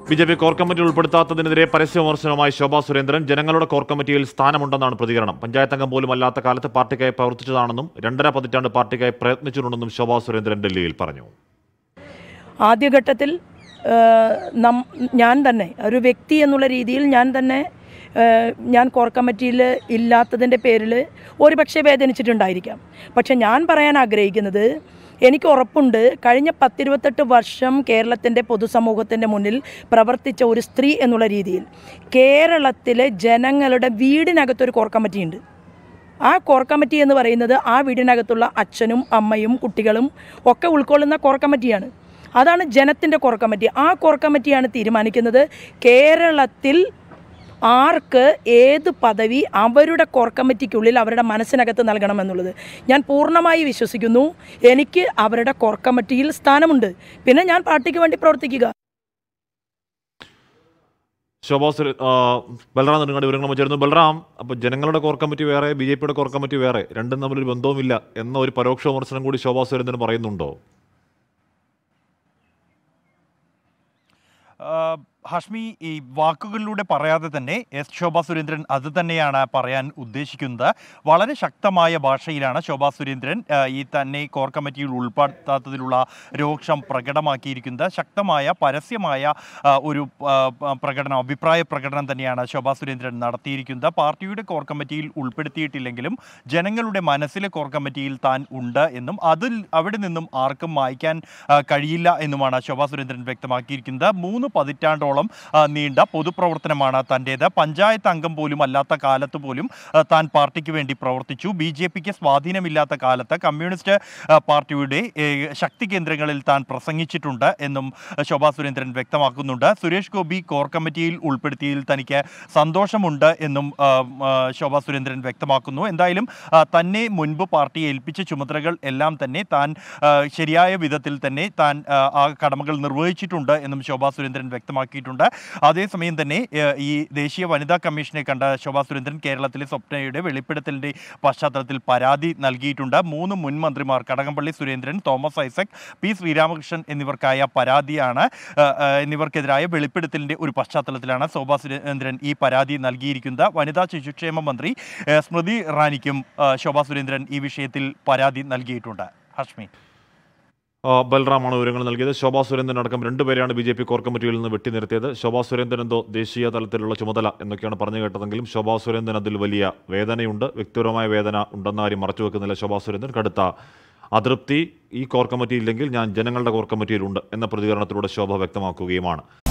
B J P core കമ്മിറ്റിയിൽ ഉൾപ്പെടുത്താത്തതിനെതിരെ പരസ്യ വിമർശനവുമായി ശോഭാ സുരേന്ദ്രൻ ജനങ്ങളുടെ കോർ കമ്മിറ്റിയിൽ സ്ഥാനമുണ്ടെന്നാണ് പ്രതികരണം പഞ്ചായത്ത് അംഗം പോലും അല്ലാത്ത കാലത്ത് പാർട്ടിക്കായി പ്രവർത്തിച്ചതാണെന്നും രണ്ടര പതിറ്റാണ്ട് പാർട്ടിക്കായി പ്രയത്നിച്ചിട്ടുണ്ടെന്നും ശോഭാ സുരേന്ദ്രൻ ഡൽഹിയിൽ പറഞ്ഞു ആദ്യഘട്ടത്തിൽ ആ, നം ഞാൻ തന്നെ ഒരു വ്യക്തി എന്നുള്ള രീതിയിൽ ഞാൻ തന്നെ ആ, ഞാൻ കോർ കമ്മിറ്റിയിൽ ഇല്ലാത്തതിൻ്റെ പേരിൽ ഒരുപക്ഷെ വേദനിച്ചിട്ടുണ്ടായിരിക്കാം പക്ഷെ ഞാൻ പറയാൻ ആഗ്രഹിക്കുന്നത് എനിക്ക് ഉറപ്പുണ്ട് കഴിഞ്ഞ പത്തിരുപത്തെട്ട് വർഷം കേരളത്തിൻ്റെ പൊതുസമൂഹത്തിൻ്റെ മുന്നിൽ പ്രവർത്തിച്ച ഒരു സ്ത്രീ എന്നുള്ള രീതിയിൽ കേരളത്തിലെ ജനങ്ങളുടെ വീടിനകത്തൊരു കോർ കമ്മിറ്റിയുണ്ട് ആ കോർ കമ്മിറ്റി എന്ന് പറയുന്നത് ആ വീടിനകത്തുള്ള അച്ഛനും അമ്മയും കുട്ടികളും ഒക്കെ ഉൾക്കൊള്ളുന്ന കോർ കമ്മിറ്റിയാണ് അതാണ് ജനത്തിൻ്റെ കോർ കമ്മിറ്റി ആ കോർ കമ്മിറ്റിയാണ് തീരുമാനിക്കുന്നത് കേരളത്തിൽ ആർക്ക് ഏത് പദവി അവരുടെ കോർ കമ്മിറ്റിക്കുള്ളിൽ അവരുടെ മനസ്സിനകത്ത് നൽകണമെന്നുള്ളത് ഞാൻ പൂർണ്ണമായി വിശ്വസിക്കുന്നു എനിക്ക് അവരുടെ കോർ കമ്മിറ്റിയിൽ സ്ഥാനമുണ്ട് പിന്നെ ഞാൻ പാർട്ടിക്ക് വേണ്ടി പ്രവർത്തിക്കുക ശോഭാ സുരേ ആ, ബൽറാം നെടുങ്ങാടി വിവരങ്ങൾ ചേരുന്നു ബൽറാം അപ്പോൾ ജനങ്ങളുടെ കോർ കമ്മിറ്റി വേറെ ബി ജെ പിയുടെ കോർ കമ്മിറ്റി വേറെ രണ്ടും തമ്മിലൊരു ബന്ധവുമില്ല എന്ന ഒരു പരോക്ഷ വിമർശനം കൂടി ശോഭാ സുരേന്ദ്രൻ പറയുന്നുണ്ടോ ആ, ഹഷ്മി ഈ വാക്കുകളിലൂടെ പറയാതെ തന്നെ എസ് ശോഭാ സുരേന്ദ്രൻ അത് തന്നെയാണ് പറയാൻ ഉദ്ദേശിക്കുന്നത് വളരെ ശക്തമായ ഭാഷയിലാണ് ശോഭാ സുരേന്ദ്രൻ ആ, ഈ തന്നെ കോർ കമ്മിറ്റിയിൽ ഉൾപ്പെടുത്താത്തതിലുള്ള രോക്ഷം പ്രകടമാക്കിയിരിക്കുന്നത് ശക്തമായ പരസ്യമായ ആ, ഒരു ആ, പ- പ്രകടനം അഭിപ്രായ പ്രകടനം തന്നെയാണ് ശോഭാ സുരേന്ദ്രൻ നടത്തിയിരിക്കുന്നത് പാർട്ടിയുടെ കോർ കമ്മിറ്റിയിൽ ഉൾപ്പെടുത്തിയിട്ടില്ലെങ്കിലും ജനങ്ങളുടെ മനസ്സിലെ കോർ കമ്മിറ്റിയിൽ താൻ ഉണ്ട് എന്നും അതിൽ അവിടെ നിന്നും ആർക്കും മായ്ക്കാൻ ആ, കഴിയില്ല എന്നുമാണ് ശോഭാ സുരേന്ദ്രൻ വ്യക്തമാക്കിയിരിക്കുന്നത് മൂന്ന് പതിറ്റാണ്ടോളം ആ, നീണ്ട പൊതുപ്രവർത്തനമാണ് തൻ്റേത് പഞ്ചായത്ത് അംഗം പോലും അല്ലാത്ത കാലത്ത് പോലും ആ, താൻ പാർട്ടിക്ക് വേണ്ടി പ്രവർത്തിച്ചു ബി ജെ പിക്ക് സ്വാധീനമില്ലാത്ത കാലത്ത് കമ്മ്യൂണിസ്റ്റ് ആ, പാർട്ടിയുടെ ഏ, ശക്തി കേന്ദ്രങ്ങളിൽ താൻ പ്രസംഗിച്ചിട്ടുണ്ട് എന്നും ആ, ശോഭാ സുരേന്ദ്രൻ വ്യക്തമാക്കുന്നുണ്ട് സുരേഷ് ഗോപി കോർ കമ്മിറ്റിയിൽ ഉൾപ്പെടുത്തിയതിൽ തനിക്ക് സന്തോഷമുണ്ട് എന്നും ആ, ആ, ശോഭാ സുരേന്ദ്രൻ വ്യക്തമാക്കുന്നു എന്തായാലും ആ, തന്നെ മുൻപ് പാർട്ടി ഏൽപ്പിച്ച ചുമതലകൾ എല്ലാം തന്നെ താൻ ആ, ശരിയായ വിധത്തിൽ തന്നെ താൻ ആ, ആ കടമകൾ നിർവഹിച്ചിട്ടുണ്ട് എന്നും ശോഭാ സുരേന്ദ്രൻ വ്യക്തമാക്കിയിട്ടുണ്ട് അതേസമയം തന്നെ ആ, ഈ ദേശീയ വനിതാ കമ്മീഷനെ കണ്ട ശോഭാ സുരേന്ദ്രൻ കേരളത്തിലെ സ്വപ്നയുടെ വെളിപ്പെടുത്തലിന്റെ പശ്ചാത്തലത്തിൽ പരാതി നൽകിയിട്ടുണ്ട് മൂന്ന് മുൻ മന്ത്രിമാർ കടകംപള്ളി സുരേന്ദ്രൻ തോമസ് ഐസക് പി ശ്രീരാമകൃഷ്ണൻ എന്നിവർക്കായ പരാതിയാണ് ആ, ആ, എന്നിവർക്കെതിരായ വെളിപ്പെടുത്തലിന്റെ ഒരു പശ്ചാത്തലത്തിലാണ് ശോഭാ സുരേന്ദ്രൻ ഈ പരാതി നൽകിയിരിക്കുന്നത് വനിതാ ശിശുക്ഷേമ മന്ത്രി ആ, സ്മൃതി ഇറാനിക്കും ആ, ശോഭാ സുരേന്ദ്രൻ ഈ വിഷയത്തിൽ പരാതി നൽകിയിട്ടുണ്ട് ഹഷ്മി ആ, ബൽറാമാണ് വിവരങ്ങൾ നൽകിയത് ശോഭാ സുരേന്ദ്രൻ അടക്കം രണ്ടുപേരെയാണ് ബി ജെ പി കോർ കമ്മിറ്റിയിൽ നിന്ന് വെട്ടി നിർത്തിയത് ശോഭാ സുരേന്ദ്രൻ എന്തോ ദേശീയ തലത്തിലുള്ള ചുമതല എന്നൊക്കെയാണ് പറഞ്ഞു കേട്ടതെങ്കിലും ശോഭാ സുരേന്ദ്രൻ അതിൽ വലിയ വേദനയുണ്ട് വ്യക്തിപരമായ വേദന ഉണ്ടെന്ന കാര്യം മറച്ചു വെക്കുന്നില്ല ശോഭാ സുരേന്ദ്രൻ കടുത്ത അതൃപ്തി ഈ കോർ കമ്മിറ്റി ഇല്ലെങ്കിൽ ഞാൻ ജനങ്ങളുടെ കോർ കമ്മിറ്റിയിലുണ്ട് എന്ന പ്രതികരണത്തിലൂടെ ശോഭ വ്യക്തമാക്കുകയുമാണ്